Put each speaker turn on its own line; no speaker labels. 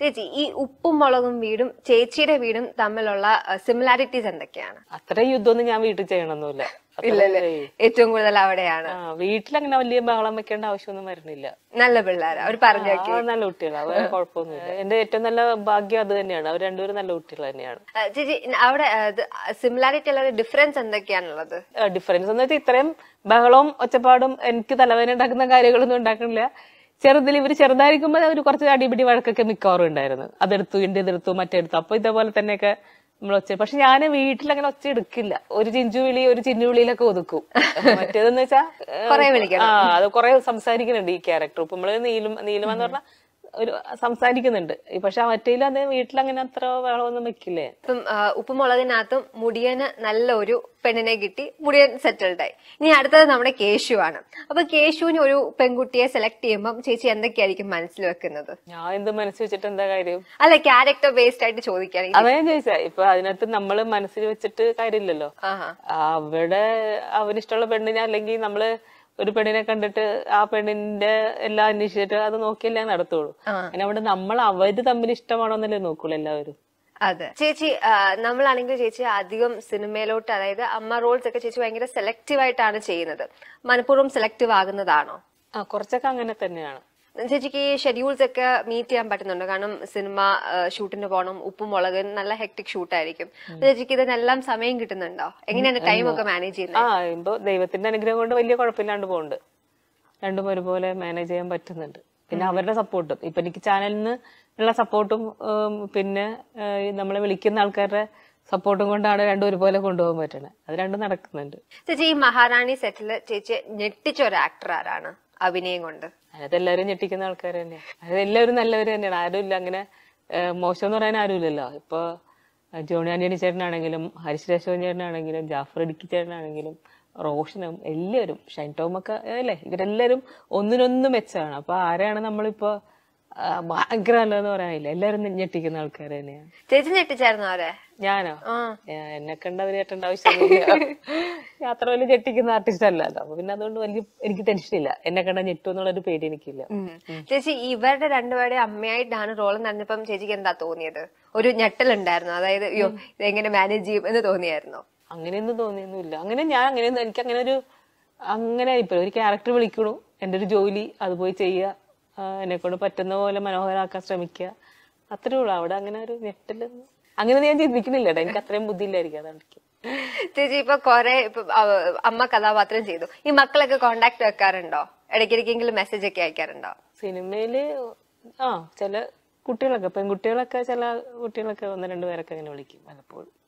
ചേച്ചി ഈ ഉപ്പും മുളകും വീടും ചേച്ചിയുടെ വീടും തമ്മിലുള്ള സിമിലാരിറ്റീസ് എന്തൊക്കെയാണ്
അത്ര യുദ്ധമൊന്നും ഞാൻ വീട്ടിൽ ചെയ്യണമെന്നില്ല അത്ര
ഇല്ലല്ലേ
ഏയ്.
ഏറ്റവും കൂടുതൽ അവിടെയാണ്
ആ വീട്ടിലങ്ങനെ വലിയ ബഹളം വെക്കേണ്ട ആവശ്യമൊന്നും വരുന്നില്ല
നല്ല പിള്ളേരാ അവർ പറഞ്ഞു
ആ, നല്ല കുട്ടികളാണ് വേറെ കുഴപ്പമൊന്നുമില്ല എന്റെ ഏറ്റവും നല്ല ഭാഗ്യം അത് തന്നെയാണ് അവർ രണ്ടുപേരും നല്ല കുട്ടികൾ തന്നെയാണ്
ചേച്ചി അവിടെ സിമിലാരിറ്റി അല്ലാതെ ഡിഫറൻസ് എന്തൊക്കെയാണുള്ളത്
ഡിഫറൻസ് എന്ന് വെച്ചാൽ ഇത്രയും ബഹളവും ഒച്ചപ്പാടും എനിക്ക് തലവേദന ഉണ്ടാക്കുന്ന കാര്യങ്ങളൊന്നും ഉണ്ടാക്കണില്ല ചെറുതിൽ ഇവർ ചെറുതായിരിക്കുമ്പോൾ അവർ കുറച്ച് അടിപിടി വഴക്കൊക്കെ മിക്കവാറും ഉണ്ടായിരുന്നു അതെടുത്തു ഇണ്ട് ഇതെടുത്തു മറ്റെടുത്തു അപ്പൊ ഇതേപോലെ തന്നെയൊക്കെ നമ്മൾ ഒച്ച പക്ഷെ ഞാൻ വീട്ടിൽ അങ്ങനെ ഒച്ച എടുക്കില്ല ഒരു ചിഞ്ചു വിളി ഒരു ചിന്നു വിളിയിലൊക്കെ ഒതുക്കും മറ്റേതെന്ന് വെച്ചാൽ
കുറേ വിളിക്കണം.
ആ അത് കുറെ സംസാരിക്കുന്നുണ്ട് ഈ ക്യാരക്ടർ ഇപ്പൊ നമ്മള് നീലും നീലിമ എന്ന് പറഞ്ഞാൽ ഒരു സംസാരിക്കുന്നുണ്ട് പക്ഷെ മറ്റേലും അത് വീട്ടിൽ അങ്ങനെ അത്ര ബഹളമൊന്നും വെക്കില്ലേ
ഇപ്പം ആ, ഉപ്പുമുളകിനകത്തും മുടിയന് നല്ലൊരു പെണ്ണിനെ കിട്ടി മുടിയൻ സെറ്റിൽഡ് ആയി ഇനി അടുത്തത് നമ്മുടെ കേശുവാണ് അപ്പൊ കേശുവിന് ഒരു പെൺകുട്ടിയെ സെലക്ട് ചെയ്യുമ്പോൾ ചേച്ചി എന്തൊക്കെയായിരിക്കും മനസ്സിൽ വെക്കുന്നത്
ഞാൻ എന്ത് മനസ്സിൽ വെച്ചിട്ട് എന്താ കാര്യം
അല്ല ക്യാരക്ടർ ബേസ്ഡ് ആയിട്ട് ചോദിക്കുകയാണെങ്കിൽ
അതാ ഞാൻ ചോദിച്ചാ ഇപ്പൊ അതിനകത്ത് നമ്മള് മനസ്സിൽ വെച്ചിട്ട് കാര്യമില്ലല്ലോ
ആഹാ
അവിടെ അവനിഷ്ടമുള്ള പെണ്ണിനെ അല്ലെങ്കിൽ നമ്മള് ഒരു പെണ്ണിനെ കണ്ടിട്ട് ആ പെണ്ണിന്റെ എല്ലാം അന്വേഷിച്ചിട്ട് അത് നോക്കിയല്ലേ നടത്തുള്ളൂ
ആ.
അങ്ങനെ അവിടെ നമ്മൾ അവര് തമ്മിൽ ഇഷ്ടമാണോന്നല്ലേ നോക്കുള്ളൂ എല്ലാവരും
അതെ ചേച്ചി ആ, നമ്മളാണെങ്കിൽ ചേച്ചി അധികം സിനിമയിലോട്ട് അതായത് അമ്മ റോൾസ് ഒക്കെ ചേച്ചി ഭയങ്കര സെലക്റ്റീവ് ആയിട്ടാണ് ചെയ്യുന്നത് മനഃപൂർവ്വം സെലക്റ്റീവ് ആകുന്നതാണോ
ആ കുറച്ചൊക്കെ അങ്ങനെ തന്നെയാണ്
ചേച്ചിക്ക് ഈ ഷെഡ്യൂൾസ് ഒക്കെ മീറ്റ് ചെയ്യാൻ പറ്റുന്നുണ്ട് കാരണം സിനിമ ഷൂട്ടിന് പോകണം ഉപ്പും മുളക് നല്ല ഹെക്ടിക് ഷൂട്ടായിരിക്കും അപ്പൊ ചേച്ചിക്ക് ഇതിനെല്ലാം സമയം കിട്ടുന്നുണ്ടോ എങ്ങനെയാണ് ടൈം ഒക്കെ മാനേജ് ചെയ്യുന്നത്
ആ ഇപ്പൊ ദൈവത്തിന്റെ അനുഗ്രഹം കൊണ്ട് വലിയ കുഴപ്പമില്ലാണ്ട് പോകുന്നുണ്ട് രണ്ടും ഒരുപോലെ മാനേജ് ചെയ്യാൻ പറ്റുന്നുണ്ട് പിന്നെ അവരുടെ സപ്പോർട്ടും ഇപ്പൊ എനിക്ക് ചാനലിൽ നിന്ന് ഉള്ള സപ്പോർട്ടും പിന്നെ ഏഹ്, നമ്മളെ വിളിക്കുന്ന ആൾക്കാരുടെ സപ്പോർട്ടും കൊണ്ടാണ് രണ്ടും ഒരുപോലെ കൊണ്ടുപോകാൻ പറ്റണത് അത് രണ്ടും നടക്കുന്നുണ്ട്
ചേച്ചി ഈ മഹാറാണി സെറ്റില് ചേച്ചി ഞെട്ടിച്ച ഒരു ആക്ടർ ആരാണ് അഭിനയം കൊണ്ട്
അതിനകത്ത് എല്ലാവരും ഞെട്ടിക്കുന്ന ആൾക്കാർ തന്നെയാണ് അത് എല്ലാവരും നല്ലവർ തന്നെയാണ് ആരുമില്ല അങ്ങനെ ഏഹ്, മോശം എന്ന് പറയാൻ ആരുമില്ലല്ലോ ഇപ്പൊ ഏഹ്, ജോണി ആന്റണി ചേട്ടനാണെങ്കിലും ഹരിശ് രാഘവൻ ചേട്ടനാണെങ്കിലും ജാഫർ ഇടുക്കി ചേട്ടനാണെങ്കിലും റോഷനും എല്ലാവരും ഷൈൻ ടോമൊക്കെ അല്ലേ ഇവരെല്ലാവരും ഒന്നിനൊന്ന് മെച്ചമാണ് അപ്പൊ ആരെയാണ് നമ്മളിപ്പോ ആ, ഭയങ്കര നല്ലതെന്ന് പറയാനില്ല എല്ലാവരും ഞെട്ടിക്കുന്ന ആൾക്കാർ തന്നെയാണ്
ചേച്ചി ഞെട്ടിച്ചായിരുന്നു അവരെ
ഞാനോ
ആ
ഞാൻ എന്നെ കണ്ട അവര് കേട്ടേണ്ട ആവശ്യമില്ല ഞാൻ അത്ര വലിയ ഞെട്ടിക്കുന്ന ആർട്ടിസ്റ്റ് അല്ലല്ലോ അപ്പൊ പിന്നെ അതുകൊണ്ട് വലിയ എനിക്ക് ടെൻഷൻ ഇല്ല എന്നെ കണ്ട ഞെട്ടു എന്നുള്ളൊരു പേടി എനിക്കില്ല
ഉം. ചേച്ചി ഇവരുടെ രണ്ടുപേരുടെ അമ്മയായിട്ടാണ് റോൾ നടന്നപ്പം ചേച്ചിക്ക് എന്താ തോന്നിയത് ഒരു ഞെട്ടലുണ്ടായിരുന്നു അതായത് അയ്യോ ഇതെങ്ങനെ മാനേജ് ചെയ്യും എന്ന് തോന്നിയായിരുന്നോ
അങ്ങനെയൊന്നും തോന്നിയൊന്നുമില്ല അങ്ങനെ ഞാൻ അങ്ങനെയൊന്നും എനിക്ക് അങ്ങനെ ഒരു അങ്ങനെ ഇപ്പൊ ഒരു ക്യാരക്ടർ വിളിക്കണു എന്റെ ഒരു ജോലി അത് പോയി ചെയ്യുക എന്നെ കൊണ്ട് പറ്റുന്ന പോലെ മനോഹരമാക്കാൻ ശ്രമിക്കുക അത്രേ ഉള്ളൂ അവിടെ അങ്ങനെ ഒരു ഞെട്ടലൊന്നും അങ്ങനെ ഞാൻ ചിന്തിക്കുന്നില്ല ട്ടോ. എനിക്ക് അത്രയും ബുദ്ധിയില്ലായിരിക്കും അതാണ്
ചേച്ചി ഇപ്പൊ കൊറേ ഇപ്പൊ അവ- അമ്മ കഥാപാത്രം ചെയ്തു ഈ മക്കളൊക്കെ കോണ്ടാക്ട് വെക്കാറുണ്ടോ ഇടയ്ക്കിടയ്ക്കെങ്കിലും മെസ്സേജ് ഒക്കെ അയക്കാറുണ്ടോ
സിനിമയില് ആ ചില കുട്ടികളൊക്കെ പെൺകുട്ടികളൊക്കെ ചില കുട്ടികളൊക്കെ ഒന്ന് രണ്ടു പേരൊക്കെ അങ്ങനെ വിളിക്കും പലപ്പോഴും